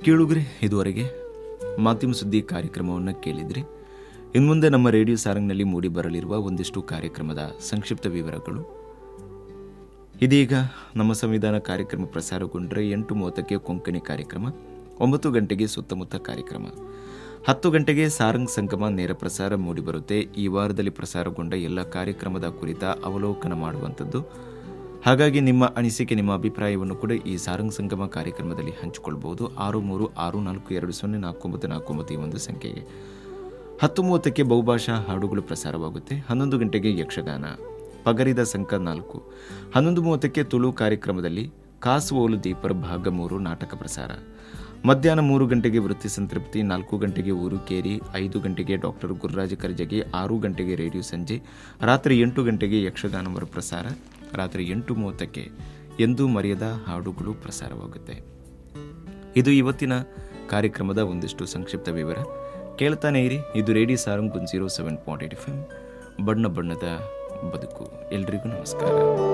ಕೇಳುಗ್ರೆ ಇದುವರೆಗೆ ಮಾಧ್ಯಮ ಸುದ್ದಿ ಕಾರ್ಯಕ್ರಮವನ್ನು ಕೇಳಿದ್ರಿ ಇನ್ನು ಮುಂದೆ ನಮ್ಮ ರೇಡಿಯೋ ಸಾರಂಗ್ನಲ್ಲಿ ಮೂಡಿ ಬರಲಿರುವ ಒಂದಿಷ್ಟು ಕಾರ್ಯಕ್ರಮದ ಸಂಕ್ಷಿಪ್ತ ವಿವರಗಳು ಇದೀಗ ನಮ್ಮ ಸಂವಿಧಾನ ಕಾರ್ಯಕ್ರಮ ಪ್ರಸಾರಗೊಂಡ್ರೆ ಎಂಟು ಮೂವತ್ತಕ್ಕೆ ಕೊಂಕಣಿ ಕಾರ್ಯಕ್ರಮ ಒಂಬತ್ತು ಗಂಟೆಗೆ ಸುತ್ತಮುತ್ತ ಕಾರ್ಯಕ್ರಮ ಹತ್ತು ಗಂಟೆಗೆ ಸಾರಂಗ್ ಸಂಗಮ ನೇರ ಪ್ರಸಾರ ಮೂಡಿಬರುತ್ತೆ ಈ ವಾರದಲ್ಲಿ ಪ್ರಸಾರಗೊಂಡ ಎಲ್ಲ ಕಾರ್ಯಕ್ರಮದ ಕುರಿತ ಅವಲೋಕನ ಮಾಡುವಂಥದ್ದು ಹಾಗಾಗಿ ನಿಮ್ಮ ಅನಿಸಿಕೆ ನಿಮ್ಮ ಅಭಿಪ್ರಾಯವನ್ನು ಕೂಡ ಈ ಸಾರಂಗ್ ಸಂಗಮ ಕಾರ್ಯಕ್ರಮದಲ್ಲಿ ಹಂಚಿಕೊಳ್ಬಹುದು ಆರು ಮೂರು ಆರು ನಾಲ್ಕು ಎರಡು ಸೊನ್ನೆ ನಾಲ್ಕು ಒಂಬತ್ತು ನಾಲ್ಕು ಒಂಬತ್ತು ಈ ಒಂದು ಸಂಖ್ಯೆಗೆ ಹತ್ತು ಮೂವತ್ತಕ್ಕೆ ಬಹುಭಾಷಾ ಹಾಡುಗಳು ಪ್ರಸಾರವಾಗುತ್ತೆ ಹನ್ನೊಂದು ಗಂಟೆಗೆ ಯಕ್ಷಗಾನ ಪಗರಿದ ಸಂಕ ನಾಲ್ಕು ಹನ್ನೊಂದು ಮೂವತ್ತಕ್ಕೆ ತುಳು ಕಾರ್ಯಕ್ರಮದಲ್ಲಿ ಕಾಸುವೋಲು ದೀಪರ್ ಭಾಗ ಮೂರು ನಾಟಕ ಪ್ರಸಾರ ಮಧ್ಯಾಹ್ನ ಮೂರು ಗಂಟೆಗೆ ವೃತ್ತಿ ಸಂತೃಪ್ತಿ ನಾಲ್ಕು ಗಂಟೆಗೆ ಊರು ಕೇರಿ ಐದು ಗಂಟೆಗೆ ಡಾಕ್ಟರ್ ಗುರುರಾಜ ಕರ್ಜಗಿ ಆರು ಗಂಟೆಗೆ ರೇಡಿಯೋ ಸಂಜೆ ರಾತ್ರಿ ಎಂಟು ಗಂಟೆಗೆ ಯಕ್ಷಗಾನ ಮರುಪ್ರಸಾರ ರಾತ್ರಿ ಎಂಟು ಮೂವತ್ತಕ್ಕೆ ಎಂದೂ ಮರೆಯದ ಹಾಡುಗಳು ಪ್ರಸಾರವಾಗುತ್ತೆ ಇದು ಇವತ್ತಿನ ಕಾರ್ಯಕ್ರಮದ ಒಂದಿಷ್ಟು ಸಂಕ್ಷಿಪ್ತ ವಿವರ ಕೇಳ್ತಾನೆ ಇರಿ ಇದು radio Sarang zero seven point eight F M ಬಣ್ಣ ಬಣ್ಣದ ಬದುಕು ಎಲ್ರಿಗೂ ನಮಸ್ಕಾರ